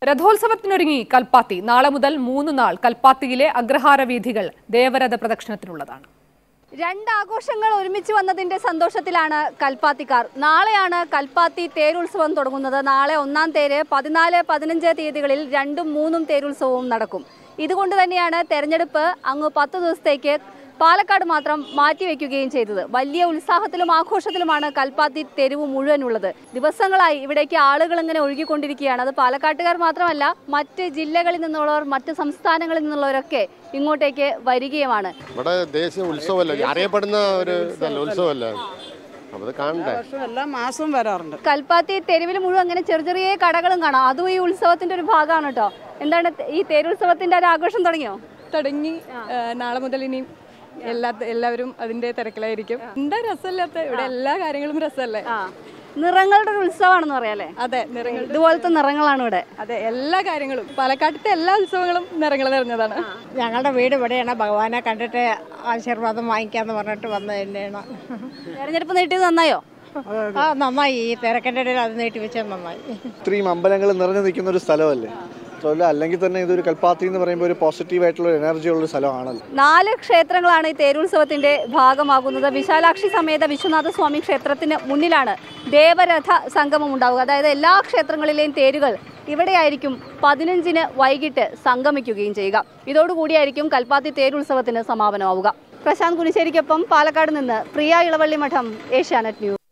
രഥോത്സവത്തിനൊരുങ്ങി കൽപ്പാത്തി നാളെ മുതൽ മൂന്ന് നാൾ കൽപ്പാത്തിയിലെ അഗ്രഹാര വീഥികൾ ദേവരഥ പ്രദക്ഷിണത്തിനുള്ളതാണ് രണ്ട് ആഘോഷങ്ങൾ ഒരുമിച്ച് വന്നതിന്റെ സന്തോഷത്തിലാണ് കൽപ്പാത്തിക്കാർ നാളെയാണ് കൽപ്പാത്തി തേരുത്സവം തുടങ്ങുന്നത് നാളെ ഒന്നാം തേര് പതിനാല് പതിനഞ്ച് തീയതികളിൽ രണ്ടും മൂന്നും തേരുത്സവവും നടക്കും ഇതുകൊണ്ട് തന്നെയാണ് തെരഞ്ഞെടുപ്പ് അങ്ങ് പത്ത് ദിവസത്തേക്ക് പാലക്കാട് മാത്രം മാറ്റിവെക്കുകയും ചെയ്തത് വലിയ ഉത്സാഹത്തിലും ആഘോഷത്തിലുമാണ് കൽപ്പാത്തി തെരുവ് മുഴുവനുള്ളത് ദിവസങ്ങളായി ഇവിടേക്ക് ആളുകൾ ഇങ്ങനെ ഒഴുകിക്കൊണ്ടിരിക്കുകയാണ് അത് പാലക്കാട്ടുകാർ മാത്രമല്ല മറ്റ് ജില്ലകളിൽ നിന്നുള്ളവർ മറ്റ് സംസ്ഥാനങ്ങളിൽ നിന്നുള്ളവരൊക്കെ ഇങ്ങോട്ടേക്ക് വരികയുമാണ് ഇവിടെ ദേശീയ ഉത്സവമല്ല അറിയപ്പെടുന്ന ഒരു ഇതല്ല ഉത്സവമല്ല അപ്പോൾ അത് കാണണ്ടേ വർഷം എല്ലാ മാസവും വരാറുണ്ട് കൽപ്പാത്തി തെരുവിൽ മുഴുവൻ അങ്ങനെ ചെറിയ ചെറിയ കടകളും കാണാം അതും ഈ ഉത്സവത്തിന്റെ ഒരു ഭാഗമാണ് കേട്ടോ എന്താണ് ഈ തേരുത്സവത്തിന്റെ ഒരു ആഘോഷം തുടങ്ങിയോ തുടങ്ങി ആ, നാളെ മുതൽ ഇനി എല്ലാ എല്ലാവരും അതിന്റെ തിരക്കിലായിരിക്കും എന്താ രസമില്ലാത്ത ഇവിടെ എല്ലാ കാര്യങ്ങളും രസമല്ലേ ആ നിറങ്ങളുടെ ഒരു ഉത്സവമാണെന്ന് പറയാല്ലേ അതെ നിറങ്ങൾ ഇതുപോലത്തെ നിറങ്ങളാണ് ഇവിടെ അതെ എല്ലാ കാര്യങ്ങളും പാലക്കാട്ടത്തെ എല്ലാ ഉത്സവങ്ങളും നിറങ്ങൾ നിറഞ്ഞതാണ് ഞങ്ങളുടെ വീട് ഇവിടെയാണ് ഭഗവാനെ കണ്ടിട്ട് ആശീർവാദം വാങ്ങിക്കാന്ന് പറഞ്ഞിട്ട് വന്നത് തന്നെയാണ് തെരഞ്ഞെടുപ്പ് നീട്ടിയത് നന്നായോ ആ നന്നായി ഈ തിരക്കിൻ്റെ ഇടയിൽ അത് നീട്ടി വെച്ചത് നന്നായി ഇത്രയും അമ്പലങ്ങൾ നിറഞ്ഞു നിൽക്കുന്ന ഒരു സ്ഥലമല്ലേ അതുപോലെ അല്ലെങ്കിൽ തന്നെ ഇതൊരു കൽപ്പാത്തി എന്ന് പറയുമ്പോൾ ഒരു പോസിറ്റീവ് ആയിട്ടുള്ള ഒരു എനർജി ഉള്ള ഒരു സ്ഥലമാണല്ലോ നാല് ക്ഷേത്രങ്ങളാണ് ഈ തേരുത്സവത്തിന്റെ ഭാഗമാകുന്നത് വിശാലാക്ഷി സമേത വിശ്വനാഥ സ്വാമി ക്ഷേത്രത്തിന് മുന്നിലാണ് ദേവരഥ സംഗമം ഉണ്ടാവുക അതായത് എല്ലാ ക്ഷേത്രങ്ങളിലെയും തേരുകൾ ഇവിടെയായിരിക്കും പതിനഞ്ചിന് വൈകിട്ട് സംഗമിക്കുകയും ചെയ്യുക ഇതോടുകൂടിയായിരിക്കും കൽപ്പാത്തി തേരുത്സവത്തിന് സമാപനമാവുക പ്രശാന്ത് കുനിശ്ശേരിക്കൊപ്പം പാലക്കാട് നിന്ന് പ്രിയ ഇളവള്ളി മഠം ഏഷ്യാനെറ്റ് ന്യൂസ്